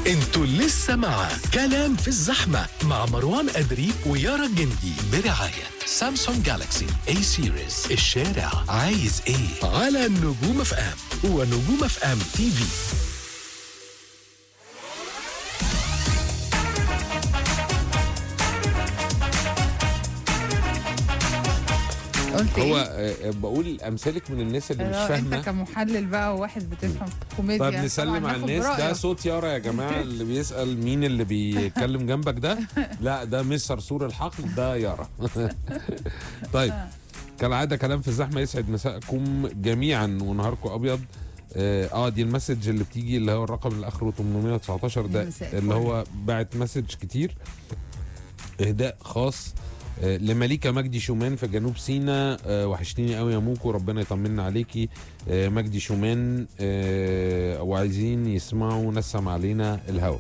انتوا لسه مع كلام في الزحمة مع مروان أدري ويارا الجندي برعاية سامسونج جالاكسي اي سيريز الشارع عايز ايه على نجوم اف ام ونجوم اف ام تي في قلت هو ايه؟ آه، بقول امثالك من الناس اللي مش آه، انت فاهمه كمحلل بقى وواحد بتفهم في كوميديا طب نسلم طبعاً على ناخد الناس ده برأيه. صوت يارا يا جماعه اللي بيسال مين اللي بيتكلم جنبك ده لا ده مش صرصور الحقل ده يارا طيب كالعاده كلام في الزحمه يسعد مساءكم جميعا ونهاركم ابيض اه آه، دي المسج اللي بتيجي اللي هو الرقم اللي اخره 819 ده مساء اللي الفل. هو باعت مسج كتير اهداء خاص آه، لمليكة مجدي شومان في جنوب سيناء آه، وحشتيني قوي يا موكو ربنا يطمنا عليكي آه، مجدي شومان آه، وعايزين يسمعوا نسم علينا الهوا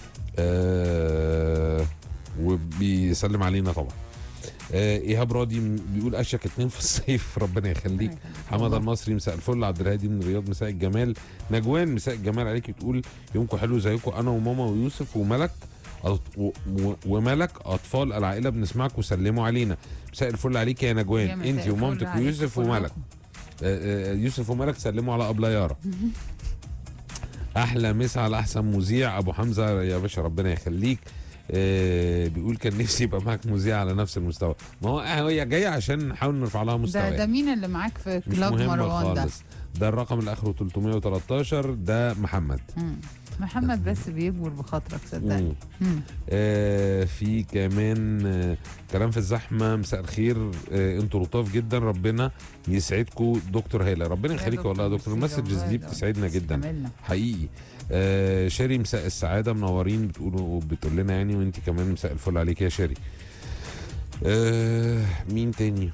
آه، وبيسلم علينا طبعا آه، ايهاب راضي م- بيقول اشيك اتنين في الصيف ربنا يخليك حمد المصري مساء الفل عبد الهادي من الرياض مساء الجمال نجوان مساء الجمال عليك بتقول يومكم حلو زيكم انا وماما ويوسف وملك أط- و- و- وملك اطفال العائله بنسمعك وسلموا علينا مساء الفل عليك يا يا نجوان مساء انت الفل ومامتك عليكم ويوسف كلكم. وملك آه، آه، يوسف وملك سلموا على ابله يارا احلى مسا على احسن مذيع ابو حمزه يا باشا ربنا يخليك آه بيقول كان نفسي يبقى معاك مذيع على نفس المستوى ما هو آه، هي جايه عشان نحاول نرفع لها ده مستوى ده مين اللي معاك في مش كلاب مهم مروان ده؟ خالص ده الرقم اللي اخره 313 ده محمد مم. محمد بس بيجبر بخاطرك صدقني مم. مم. آه في كمان آه كلام في الزحمه مساء الخير آه انتوا لطاف جدا ربنا يسعدكم دكتور هاله ربنا يا يخليك والله يا دكتور ميرسي، المسجز والله دي ده بتسعدنا جدا استعملنا. حقيقي آه شاري مساء السعاده منورين بتقولوا بتقول لنا يعني وانت كمان مساء الفل عليك يا شاري آه مين تاني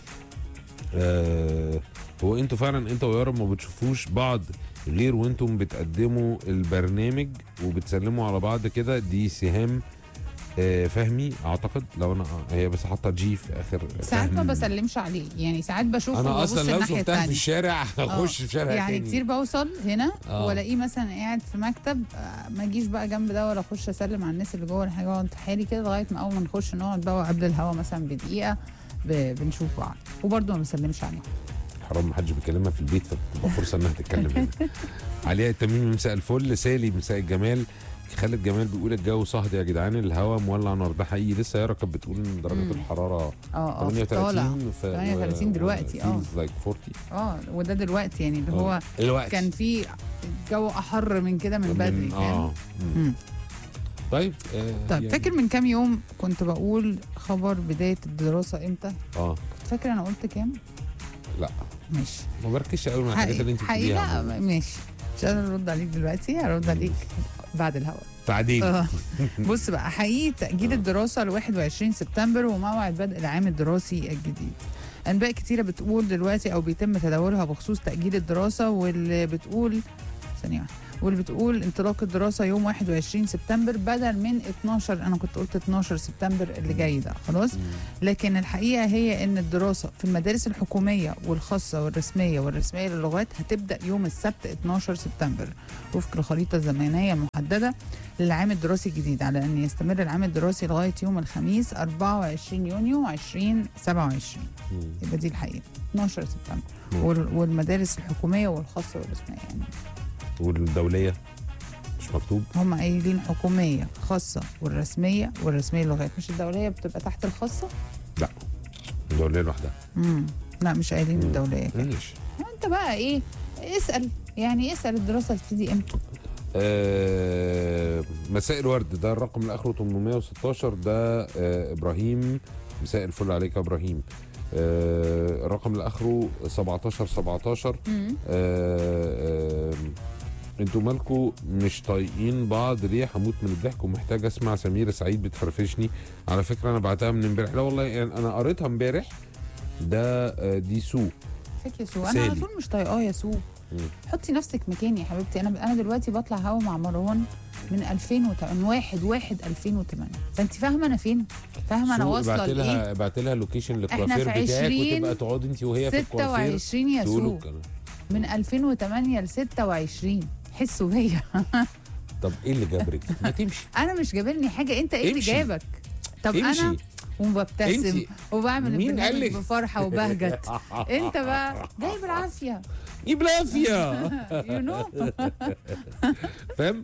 آه هو انتوا فعلا انت ويارا ما بتشوفوش بعض غير وانتم بتقدموا البرنامج وبتسلموا على بعض كده دي سهام آه فهمي اعتقد لو انا هي بس حاطه جي في اخر ساعات ما فهم. بسلمش عليه يعني ساعات بشوفه انا وببص اصلا لو الناحيه شفتها في الثانيه الشارع هخش في شارع يعني تاني كتير بوصل هنا آه. والاقيه مثلا قاعد في مكتب آه، ما اجيش بقى جنب ده ولا اخش اسلم على الناس اللي جوه ولا حاجه اقعد حالي كده لغايه ما اول ما نخش نقعد بقى قبل الهوا مثلا بدقيقه ب- بنشوف بعض وبرضه ما بسلمش عليه حرام ما حدش بيكلمها في البيت فتبقى فرصه انها تتكلم هنا علياء التميمي مساء الفل سالي مساء الجمال خالد جمال بيقول الجو صهد يا جدعان الهوا مولع نار ده حقيقي لسه يارا كانت بتقول ان درجه مم. الحراره اه اه في طالع 38 في 38 دلوقتي، اه. لايك 40 اه وده دلوقتي يعني اللي هو الوقت كان في الجو احر من كده من بدري فاهم اه مم. مم. طيب آه طيب يعني- فاكر من كام يوم كنت بقول خبر بدايه الدراسه امتى اه كنت فاكر انا قلت كام لا ماشي ما بركزش قوي مع الحاجات اللي انت حقيقي بتقوليها لا ماشي مش قادر ارد عليك دلوقتي هرد عليك بعد الهوا تعديل آه. بص بقى حقيقي تأجيل الدراسة ل 21 سبتمبر وموعد بدء العام الدراسي الجديد أنباء كتيرة بتقول دلوقتي أو بيتم تداولها بخصوص تأجيل الدراسة واللي بتقول ثانية واحدة. واللي بتقول انطلاق الدراسة يوم 21 سبتمبر بدل من 12 أنا كنت قلت 12 سبتمبر اللي جاي ده خلاص لكن الحقيقة هي أن الدراسة في المدارس الحكومية والخاصة والرسمية والرسمية للغات هتبدأ يوم السبت 12 سبتمبر وفق الخريطة الزمنية المحددة للعام الدراسي الجديد على أن يستمر العام الدراسي لغاية يوم الخميس 24 يونيو 2027 مم. يبقى دي الحقيقة 12 سبتمبر مم. وال- والمدارس الحكومية والخاصة والرسمية يعني والدوليه مش مكتوب هم قايلين حكومية خاصة والرسمية والرسمية لغات مش الدولية بتبقى تحت الخاصة؟ الدوليه لوحدها امم لا مش قايلين مم. الدولية كده ماشي انت بقى ايه اسأل يعني اسأل الدراسة هتبتدي امتى آه مساء الورد ده الرقم اللي اخره 816 ده آه ابراهيم مساء الفل عليك يا ابراهيم آه الرقم اللي اخره 17 17 امم آه آه انتوا مالكوا مش طايقين بعض ليه هموت من الضحك ومحتاج اسمع سميرة سعيد بتفرفشني على فكره انا بعتها من امبارح لا والله يعني انا قريتها امبارح ده آه دي سو فاكر يا سو انا على سالي. طول مش طايقاه يا سو مم. حطي نفسك مكاني يا حبيبتي انا انا دلوقتي بطلع هوا مع مروان من 2008 من 1 1 2008 فانت فاهمه انا فين؟ فاهمه انا سو واصله ابعت لايه؟ لها ابعت لها لوكيشن احنا للكوافير في بتاعك 20 وتبقى تقعدي انت وهي في الكوافير 26 يا تقولوا سو الكلام. من 2008 ل 26 حسوا بيا طب ايه اللي جابرك ما تمشي انا مش جابلني حاجه انت ايه اللي امشي. جابك طب امشي. انا وببتسم انتي- وبعمل مين البرنامج قالك؟ بفرحه وبهجت انت بقى جاي بالعافيه جيب العافيه يو نو فاهم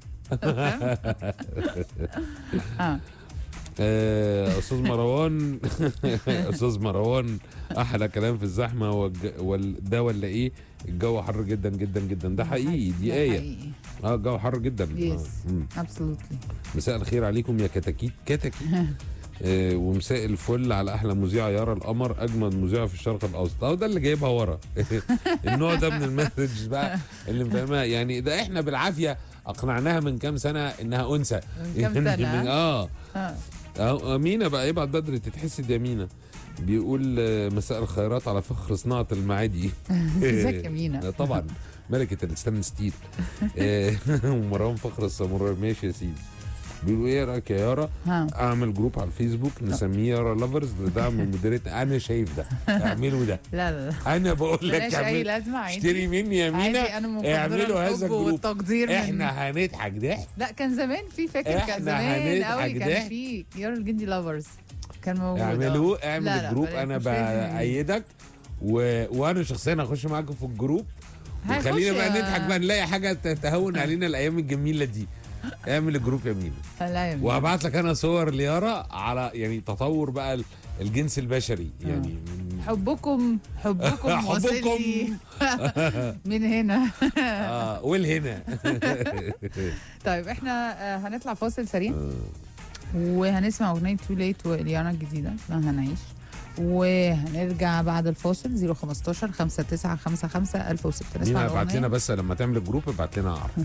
اه آه، استاذ مروان استاذ مروان احلى كلام في الزحمه والج... وال... ده ولا ايه الجو حر جدا جدا جدا ده حقيقي دي ايه اه الجو حر جدا يس آه. مم. ابسولوتلي مساء الخير عليكم يا كتاكيت كتاكيت آه ومساء الفل على احلى مذيعه يارا القمر اجمد مذيعه في الشرق الاوسط اهو ده اللي جايبها ورا النوع ده من المسج بقى اللي مفهمها يعني ده احنا بالعافيه اقنعناها من كام سنه انها انثى من كام سنة، من- اه اه اه مينا بقى يبعت بدري تتحسد يا مينا بيقول آه، مساء الخيرات على فخر صناعه المعادي ازيك يا مينا آه، طبعا ملكه الستان ستيل آه، ومروان فخر الساموراي ماشي يا سيدي بيقولوا ايه رايك يا يارا ها اعمل جروب على الفيسبوك نسميه يارا لافرز لدعم مديريه انا شايف ده اعملوا ده لا لا لا انا بقول لك ملهاش اي اعمل- لازمه عادي اشتري مني يا عادي مينا انا مقدره اعملوا هذا الحب الجروب والتقدير من- احنا هنضحك ضحك لا كان زمان في فاكر كان إحنا زمان هنضحك قوي كان ضحك. في يارا الجندي لافرز كان موجود اعملوه آه. اعمل لا، لا، الجروب بلاش، انا مش لازم. بايدك و... وانا شخصيا هخش معاكم في الجروب هيخش- وخلينا بقى نضحك بقى نلاقي حاجه ت- تهون علينا الايام الجميله دي اعمل الجروب يا مينا لا يا مينا. وهبعت لك انا صور ليارا على يعني تطور بقى ال- الجنس البشري يعني من- حبكم حبكم واصلني من هنا اه والهنا طيب احنا آه، هنطلع فاصل سريع وهنسمع اغنيه تو ليت واليانا الجديده اسمها هنعيش وهنرجع بعد الفاصل 015 5955 1006 مين نسمع هيبعت لنا الأغنية. بس لما تعمل الجروب ابعت لنا اعرف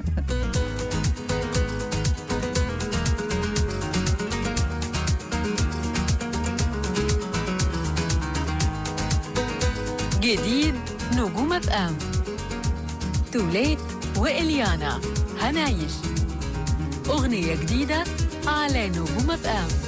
جديد نجوم اف ام توليت واليانا هنعيش اغنيه جديده على نجوم اف ام